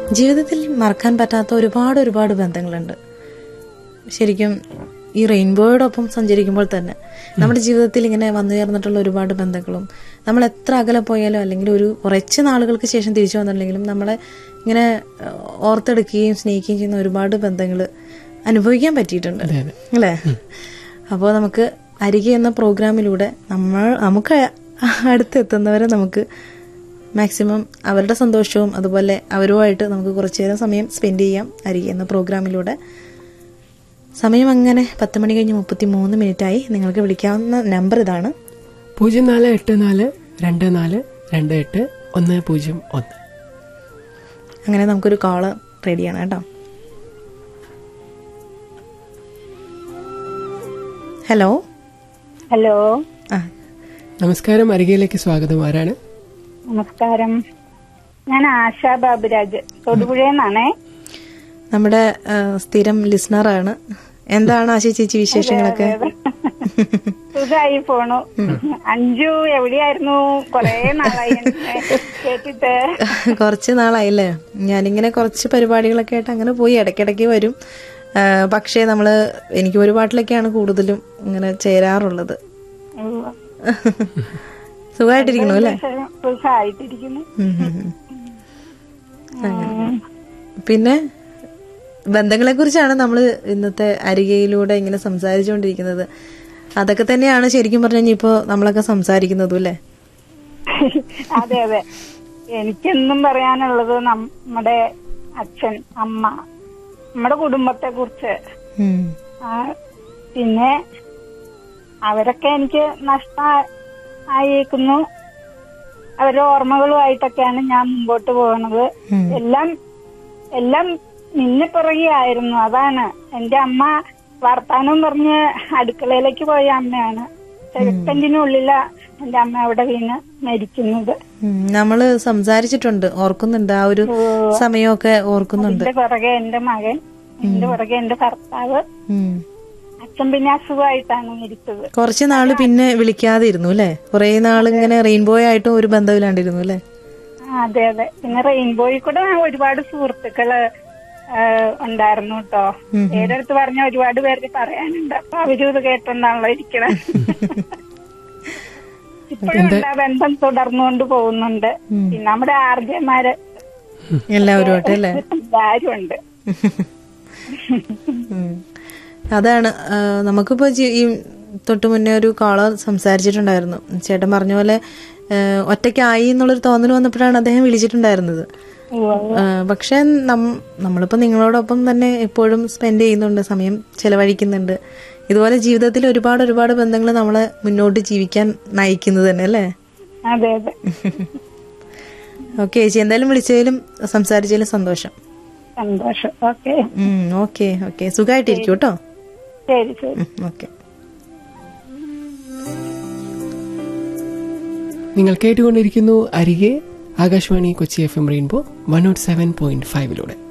ജീവിതത്തിൽ മറക്കാൻ പറ്റാത്ത ഒരുപാട് ഒരുപാട് ബന്ധങ്ങളുണ്ട് ശരിക്കും ഈ റെയിൻബോയോടൊപ്പം സഞ്ചരിക്കുമ്പോൾ തന്നെ നമ്മുടെ ജീവിതത്തിൽ ഇങ്ങനെ വന്നുയർന്നിട്ടുള്ള ഒരുപാട് ബന്ധങ്ങളും നമ്മൾ എത്ര അകലെ പോയാലും അല്ലെങ്കിൽ ഒരു കുറച്ച് നാളുകൾക്ക് ശേഷം തിരിച്ചു വന്നിട്ടുണ്ടെങ്കിലും നമ്മളെ ഇങ്ങനെ ഏഹ്, ഓർത്തെടുക്കുകയും സ്നേഹിക്കുകയും ചെയ്യുന്ന ഒരുപാട് ബന്ധങ്ങൾ അനുഭവിക്കാൻ പറ്റിയിട്ടുണ്ട് അതെ അതെ അല്ലേ അപ്പോൾ നമുക്ക് അരികെ എന്ന പ്രോഗ്രാമിലൂടെ നമ്മൾ നമുക്ക് അടുത്തെത്തുന്നവരെ നമുക്ക് മാക്സിമം അവരുടെ സന്തോഷവും അതുപോലെ അവരുമായിട്ട് നമുക്ക് കുറച്ചു നേരം സമയം സ്പെൻഡ് ചെയ്യാം അരികെ എന്ന പ്രോഗ്രാമിലൂടെ സമയം അങ്ങനെ പത്ത് മണി കഴിഞ്ഞ് മുപ്പത്തി മൂന്ന് മിനിറ്റായി നിങ്ങൾക്ക് വിളിക്കാവുന്ന നമ്പർ ഇതാണ് പൂജ്യം നാല് എട്ട് നാല് രണ്ട് നാല് രണ്ട് എട്ട് ഒന്ന് പൂജ്യം ഒന്ന് അങ്ങനെ നമുക്കൊരു കോള് റെഡിയാണ് കേട്ടോ ഹലോ ഹലോ ആ നമസ്കാരം അരികയിലേക്ക് സ്വാഗതം ആരാണ് നമസ്കാരം ഞാൻ ആശാ ബാബുരാജ് തൊടുപുഴയെന്നാണേ നമ്മുടെ ആ, സ്ഥിരം ലിസണറാണ് എന്താണ് ആശി ചേച്ചി വിശേഷങ്ങളൊക്കെ സുഖമായി പോണു അഞ്ചു എവിടെയായിരുന്നു കൊറേ നാളായി എന്നെ കേട്ടിട്ട് കുറച്ച് നാളായില്ലേ ഞാനിങ്ങനെ കുറച്ച് പരിപാടികളൊക്കെ ആയിട്ട് അങ്ങനെ പോയി ഇടയ്ക്കിടയ്ക്ക് വരും ആ, പക്ഷേ നമ്മള് എനിക്ക് ഒരു പാട്ടിലൊക്കെയാണ് കൂടുതലും ഇങ്ങനെ ചേരാറുള്ളത് സുഖമായിട്ടിരിക്കണു അല്ലേ സുഖമായിട്ടിരിക്കുന്നു ഉം, ഉം, ഉം. പിന്നെ ബന്ധങ്ങളെ കുറിച്ചാണ് നമ്മൾ ഇന്നത്തെ അരികയിലൂടെ ഇങ്ങനെ സംസാരിച്ചുകൊണ്ടിരിക്കുന്നത് അതൊക്കെ തന്നെയാണ് ശരിക്കും പറഞ്ഞു കഴിഞ്ഞാൽ ഇപ്പോ നമ്മളൊക്കെ സംസാരിക്കുന്നതും അല്ലേ അതെ അതെ എനിക്കെന്നും പറയാനുള്ളത് നമ്മുടെ അച്ഛൻ അമ്മ നമ്മുടെ കുടുംബത്തെ കുറിച്ച് ഉം. ആ, പിന്നെ അവരൊക്കെ എനിക്ക് നഷ്ട ആയേക്കുന്നു അവരുടെ ഓർമ്മകളുമായിട്ടൊക്കെയാണ് ഞാൻ മുമ്പോട്ട് പോകുന്നത് ഉം. എല്ലാം എല്ലാം നിന്നെ പിറകെയായിരുന്നു അതാണ് എന്റെ അമ്മ വർത്താനം പറഞ്ഞ് അടുക്കളയിലേക്ക് പോയ അമ്മയാണ് സെക്കൻഡിനുള്ളില എന്റെ അമ്മ അവിടെ വീണ് മരിക്കുന്നത് ഉം. നമ്മള് സംസാരിച്ചിട്ടുണ്ട് ഓർക്കുന്നുണ്ട് ആ ഒരു സമയമൊക്കെ ഓർക്കുന്നുണ്ട് എന്റെ പിറകെ എന്റെ മകൻ എന്റെ പിറകെ എന്റെ ഭർത്താവ് ഉം. അച്ഛൻ പിന്നെ അസുഖമായിട്ടാണ് മരിച്ചത് കുറച്ച് നാള് പിന്നെ വിളിക്കാതെ ഇരുന്നു അല്ലേ കുറെ നാൾ ഇങ്ങനെ റെയിൻബോ ആയിട്ടും ഒരു ബന്ധമില്ലാണ്ടിരുന്നു അല്ലേ ആ, അതെ അതെ പിന്നെ റെയിൻബോയിൽ കൂടെ ഒരുപാട് സുഹൃത്തുക്കള് ആ, ഉണ്ടായിരുന്നു കേട്ടോ പേരെടുത്ത് പറഞ്ഞ ഒരുപാട് പേർക്ക് പറയാനുണ്ട് അപ്പൊ അവരും ഇത് കേട്ടോണ്ടാണല്ലോ ഇരിക്കണേ ഇപ്പോഴും ഉണ്ട് ആ ബന്ധം തുടർന്നുകൊണ്ട് പോകുന്നുണ്ട് പിന്നെ നമ്മുടെ ആർജന്മാര് എല്ലാവരുമായിട്ട് അല്ലേ എല്ലാരും ഉണ്ട് ഉം. അതാണ് ആ, നമുക്കിപ്പോ ജി- ഈ തൊട്ടു മുന്നേ ഒരു കോളർ സംസാരിച്ചിട്ടുണ്ടായിരുന്നു ചേട്ടൻ പറഞ്ഞ പോലെ ആ, ഒറ്റയ്ക്കായി എന്നുള്ളൊരു തോന്നൽ വന്നപ്പോഴാണ് അദ്ദേഹം വിളിച്ചിട്ടുണ്ടായിരുന്നത് ആ, പക്ഷെ നം- നമ്മളിപ്പോ നിങ്ങളോടൊപ്പം തന്നെ എപ്പോഴും സ്പെൻഡ് ചെയ്യുന്നുണ്ട് സമയം ചെലവഴിക്കുന്നുണ്ട് ഇതുപോലെ ജീവിതത്തിൽ ഒരുപാട് ഒരുപാട് ബന്ധങ്ങൾ നമ്മളെ മുന്നോട്ട് ജീവിക്കാൻ നയിക്കുന്നത് തന്നെ അല്ലേ അതെ അതെ ഓക്കെ ചേച്ചി എന്തായാലും വിളിച്ചതിലും സംസാരിച്ചതിലും സന്തോഷം സന്തോഷം ഓക്കെ ഓക്കെ ഓക്കെ സുഖമായിട്ടിരിക്കും കേട്ടോ ശരി ശരി ഓക്കെ നിങ്ങൾ കേട്ടുകൊണ്ടിരിക്കുന്നു അരികെ Akashvani Kochi F M Rainbow one nought seven point ഫൈവിലൂടെ